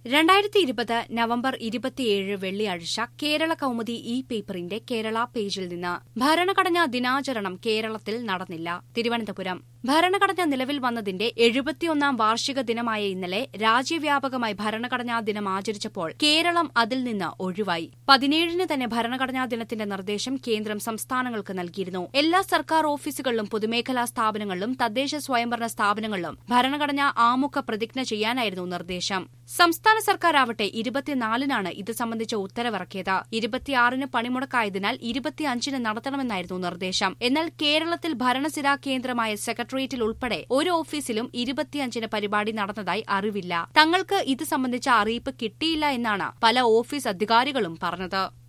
രണ്ടായിരത്തി ഇരുപത് നവംബർ ഇരുപത്തിയേഴ് വെള്ളിയാഴ്ച കേരള കൗമുദി ഇ പേപ്പറിന്റെ കേരള പേജിൽ നിന്ന് ഭരണഘടനാ ദിനാചരണം കേരളത്തിൽ നടന്നില്ല തിരുവനന്തപുരം ഭരണഘടന നിലവിൽ വന്നതിന്റെ എഴുപത്തിയൊന്നാം വാർഷിക ദിനമായ ഇന്നലെ രാജ്യവ്യാപകമായി ഭരണഘടനാ ദിനം ആചരിച്ചപ്പോൾ കേരളം അതിൽ നിന്ന് ഒഴിവായി പതിനേഴിന് തന്നെ ഭരണഘടനാ ദിനത്തിന്റെ നിർദ്ദേശം കേന്ദ്രം സംസ്ഥാനങ്ങൾക്ക് നൽകിയിരുന്നു എല്ലാ സർക്കാർ ഓഫീസുകളിലും പൊതുമേഖലാ സ്ഥാപനങ്ങളിലും തദ്ദേശ സ്വയംഭരണ സ്ഥാപനങ്ങളിലും ഭരണഘടനാ ആമുഖ പ്രതിജ്ഞ ചെയ്യാനായിരുന്നു നിർദ്ദേശം സംസ്ഥാന സർക്കാരാവട്ടെ ഇരുപത്തിനാലിനാണ് ഇത് സംബന്ധിച്ച ഉത്തരവിറക്കിയത് ഇരുപത്തിയാറിന് പണിമുടക്കായതിനാൽ ഇരുപത്തിയഞ്ചിന് നടത്തണമെന്നായിരുന്നു നിർദ്ദേശം എന്നാൽ കേരളത്തിൽ ഭരണസിരാ കേന്ദ്രമായ സെക്രട്ടേറിയറ്റിൽ ഉൾപ്പെടെ ഒരു ഓഫീസിലും ഇരുപത്തിയഞ്ചിന് പരിപാടി നടന്നതായി അറിവില്ല തങ്ങൾക്ക് ഇത് സംബന്ധിച്ച അറിയിപ്പ് കിട്ടിയില്ല എന്നാണ് പല ഓഫീസ് അധികാരികളും പറഞ്ഞത്